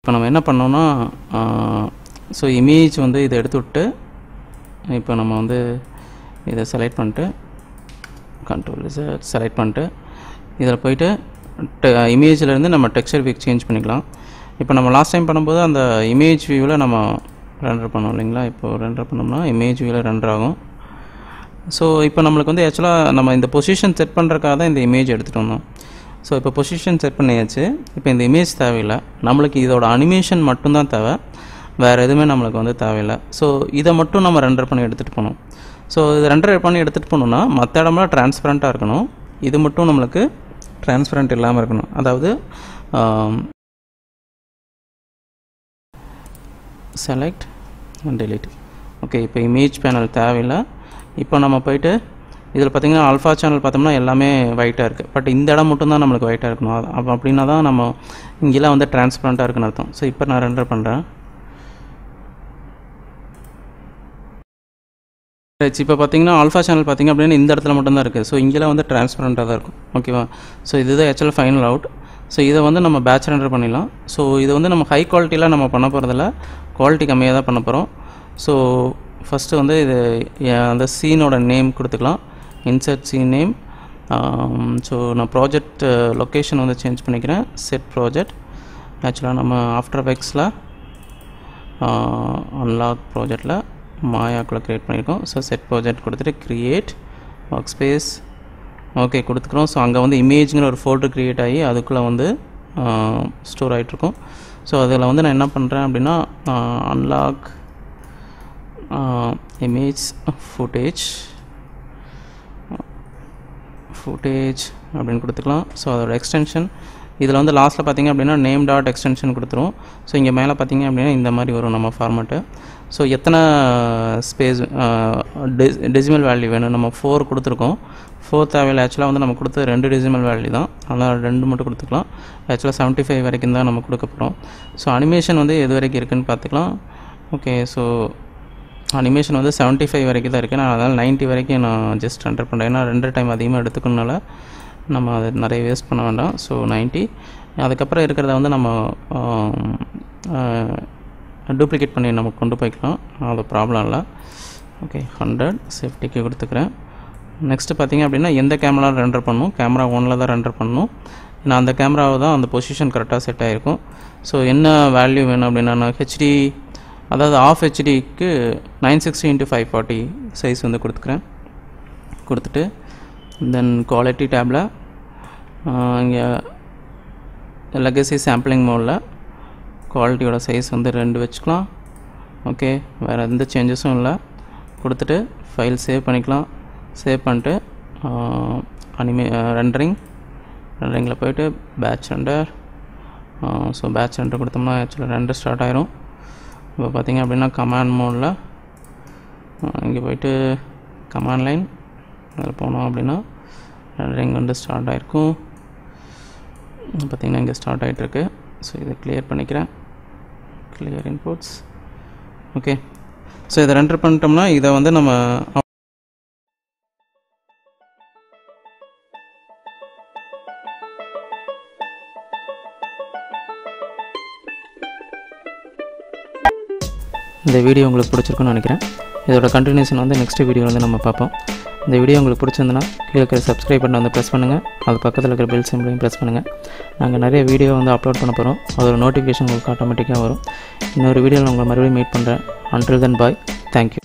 இப்போ நம்ம என்ன பண்ணோம்னா ஸோ இமேஜ் வந்து இதை எடுத்து விட்டு இப்போ நம்ம வந்து இதை செலக்ட் பண்ணிட்டு கண்ட்ரோல் செலக்ட் பண்ணிட்டு இதில் போயிட்டு இமேஜிலேருந்து நம்ம டெக்ஸ்சர் வியூ சேஞ்ச் பண்ணிக்கலாம் இப்போ நம்ம லாஸ்ட் டைம் பண்ணும்போது அந்த இமேஜ் வியூவில் நம்ம ரெண்டர் பண்ணோம் இல்லைங்களா இப்போ ரெண்டர் பண்ணோம்னா இமேஜ் வியூவில் ரெண்டர் ஆகும் ஸோ இப்போ நம்மளுக்கு வந்து ஆக்சுவலாக நம்ம இந்த பொசிஷன் செட் பண்ணுறக்காக தான் இந்த இமேஜ் எடுத்துகிட்டு வந்தோம் ஸோ இப்போ பொசிஷன் செட் பண்ணியாச்சு இப்போ இந்த இமேஜ் தேவையில்லை நம்மளுக்கு இதோட அனிமேஷன் மட்டும்தான் தேவை வேறு எதுவுமே நம்மளுக்கு வந்து தேவையில்லை ஸோ இதை மட்டும் நம்ம ரெண்டர் பண்ணி எடுத்துகிட்டு போகணும் ஸோ இது ரெண்டர் பண்ணி எடுத்துகிட்டு போகணுன்னா மற்ற இடம்லாம் டிரான்ஸ்பரண்ட்டாக இருக்கணும் இது மட்டும் நம்மளுக்கு டிரான்ஸ்பரண்ட் இல்லாமல் இருக்கணும் அதாவது செலக்ட் அண்ட் delete ஓகே இப்போ இமேஜ் பேனல் தேவையில்லை இப்போ நம்ம போயிட்டு இதில் பார்த்தீங்கன்னா அல்ஃபா சேனல் பார்த்தோம்னா எல்லாமே ஒயிட்டாக இருக்குது பட் இந்த இடம் மட்டும்தான் நம்மளுக்கு ஒயிட்டாக இருக்கணும் அது அப்போ அப்படின்னா தான் நம்ம இங்கெல்லாம் வந்து டிரான்ஸ்பரண்ட்டாக இருக்குன்னு அர்த்தம் ஸோ இப்போ நான் ரெண்டர் பண்ணுறேன் ரைட்ஸ் இப்போ பார்த்தீங்கன்னா ஆல்ஃபா சேனல் பார்த்தீங்க அப்படின்னா இந்த இடத்துல மட்டும்தான் இருக்குது ஸோ இங்கெல்லாம் வந்து டிரான்ஸ்பரண்ட்டாக தான் இருக்கும் ஓகேவா ஸோ இதுதான் ஆக்சுவலாக ஃபைனல் அவுட் ஸோ இதை வந்து நம்ம பேட்ச் ரெண்டர் பண்ணிடலாம் ஸோ இது வந்து நம்ம ஹை குவாலிட்டியில் நம்ம பண்ண போகிறதில்ல குவாலிட்டி கம்மியாக தான் பண்ண போகிறோம் ஸோ ஃபஸ்ட்டு வந்து இது எ- அந்த சீனோட நேம் கொடுத்துக்கலாம் இன்சர்ட் சீன் நேம் ஸோ நான் ப்ராஜெக்ட் லொக்கேஷன் வந்து சேஞ்ச் பண்ணிக்கிறேன் செட் ப்ராஜெக்ட் ஆக்சுவலாக நம்ம ஆஃப்டர் எஃபெக்ட்ஸில் அன்லாக் ப்ராஜெக்டில் மாயாக்குள்ளே க்ரியேட் பண்ணியிருக்கோம் ஸோ செட் ப்ராஜெக்ட் கொடுத்துட்டு க்ரியேட் ஒர்க் ஸ்பேஸ் ஓகே கொடுத்துக்கிறோம் ஸோ அங்கே வந்து இமேஜ்ங்கிற ஒரு ஃபோல்டர் க்ரியேட் ஆகி அதுக்குள்ளே வந்து ஸ்டோர் ஆகிட்ருக்கும் ஸோ அதில் வந்து நான் என்ன பண்ணுறேன் அப்படின்னா அன்லாக் இமேஜ் ஃபுட்டேஜ் ஃபுட்டேஜ் அப்படின்னு கொடுத்துக்கலாம் ஸோ அதோட எக்ஸ்டென்ஷன் இதில் வந்து லாஸ்ட்டில் பார்த்தீங்க அப்படின்னா நேம் டாட் எக்ஸ்டென்ஷன் கொடுத்துரும் ஸோ இங்கே மேலே பார்த்தீங்க அப்படின்னா இந்த மாதிரி வரும் நம்ம ஃபார்மேட்டு ஸோ எத்தனை ஸ்பேஸ் டெசிமல் வேல்யூ வேணும் நம்ம ஃபோர் கொடுத்துருக்கோம் ஃபோர் தேவையில்லை ஆக்சுவலாக வந்து நம்ம கொடுத்தது ரெண்டு டெசிமல் வேல்யூ தான் அதனால் ரெண்டு மட்டும் கொடுத்துக்கலாம் ஆக்சுவலாக செவன்ட்டி ஃபைவ் வரைக்கும் தான் நம்ம கொடுக்க போகிறோம் ஸோ அனிமேஷன் வந்து எது வரைக்கும் இருக்குன்னு பார்த்துக்கலாம் ஓகே ஸோ அனிமேஷன் வந்து 75 ஃபைவ் வரைக்கும் தான் இருக்குது நான் அதனால் 90 வரைக்கும் நான் ஜஸ்ட் ரெண்டர் பண்ணுறேன் ஏன்னா ரெண்டு டைம் அதிகமாக எடுத்துக்கணுனால நம்ம அதை நிறைய வேஸ்ட் பண்ண வேண்டாம் ஸோ 90 அதுக்கப்புறம் இருக்கிறத வந்து நம்ம டூப்ளிகேட் பண்ணி நம்ம கொண்டு போய்க்கலாம் அது ப்ராப்ளம் இல்லை ஓகே ஹண்ட்ரட் சேஃப்டிக்கு கொடுத்துக்கிறேன் நெக்ஸ்ட்டு பார்த்தீங்க அப்படின்னா எந்த கேமரா ரெண்டர் பண்ணணும் கேமரா ஒன்னில் தான் ரெண்டர் பண்ணணும் ஏன்னா அந்த கேமராவை தான் அந்த பொசிஷன் கரெக்டாக செட் ஆகிருக்கும் ஸோ என்ன வேல்யூ வேணும் அப்படின்னா நான் ஹெச்டி அதாவது ஆஃப் ஹெச்டிக்கு nine sixty into five forty size வந்து கொடுத்துக்கிறேன் கொடுத்துட்டு தென் குவாலிட்டி டேப்பில் இங்கே லெகசி சாம்பிளிங் மோடில் குவாலிட்டியோட சைஸ் வந்து ரெண்டு வச்சுக்கலாம் ஓகே வேறு எந்த சேஞ்சஸும் இல்லை கொடுத்துட்டு ஃபைல் சேவ் பண்ணிக்கலாம் சேவ் பண்ணிட்டு அனிமே ரெண்டரிங் ரெண்டரிங்கில் போயிட்டு batch render so batch render கொடுத்தோம்னா ஆக்சுவலாக ரெண்டு ஸ்டார்ட் ஆயிரும் இப்போ பார்த்தீங்க அப்படின்னா கமாண்ட் மோடில் இங்கே போயிட்டு கமாண்ட் லைன் அதில் போனோம் அப்படின்னா ரெண்டரிங் வந்து ஸ்டார்ட் ஆகிருக்கும் பார்த்தீங்கன்னா இங்கே ஸ்டார்ட் ஆகிட்டுருக்கு ஸோ இதை கிளியர் பண்ணிக்கிறேன் கிளியர் இன்புட்ஸ் ஓகே ஸோ இதை ரெண்டர் பண்ணிட்டோம்னா இதை வந்து நம்ம இந்த வீடியோ உங்களுக்கு பிடிச்சிருக்குன்னு நினைக்கிறேன் இதோட கண்டினியூஷன் வந்து நெக்ஸ்ட் வீடியோ வந்து நம்ம பார்ப்போம் இந்த வீடியோ உங்களுக்கு பிடிச்சிருந்துன்னா கீழே இருக்கிற சப்ஸ்கிரைப் பட்டன் வந்து ப்ரெஸ் பண்ணுங்கள் அது பக்கத்தில் இருக்கிற பெல் சிம்பிளையும் ப்ரெஸ் பண்ணுங்கள் நாங்கள் நிறைய வீடியோ வந்து அப்லோட் பண்ண போகிறோம் அதோட நோட்டிஃபிகேஷன் உங்களுக்கு ஆட்டோமேட்டிக்காக வரும் இன்னொரு வீடியோவில் உங்களை மறுபடியும் மீட் பண்ணுறேன் அன்டில் தென் பாய் தேங்க்யூ